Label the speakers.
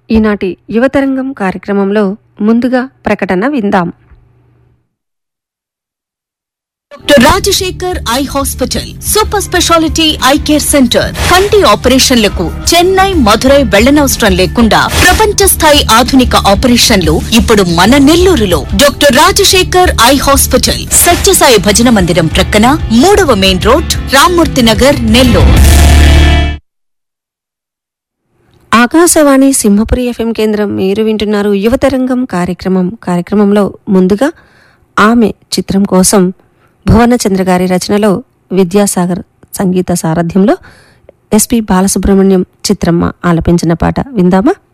Speaker 1: ఈనాటి యువతరంగం కార్యక్రమంలో ముందుగా ప్రకటన విందాం
Speaker 2: doctor Rajasekhar eye hospital super speciality eye care centre కంటి ఆపరేషన్లకు చెన్నై మధురై వెళ్లనవసరం లేకుండా ప్రపంచ స్థాయి ఆధునిక ఆపరేషన్లు ఇప్పుడు మన నెల్లూరులో doctor Rajasekhar eye hospital Sathyasai భజన మందిరం ప్రక్కన మూడవ main road Rammurthy Nagar Nellore
Speaker 1: Akashvani Simhapuri FM కేంద్రం మీరు వింటున్నారు యువతరంగం కార్యక్రమం కార్యక్రమంలో ముందుగా ఆమె చిత్రం కోసం భువనచంద్ర గారి రచనలో విద్యాసాగర్ సంగీత సారథ్యంలో ఎస్పి బాలసుబ్రహ్మణ్యం చిత్రమ్మ ఆలపించిన పాట విందామా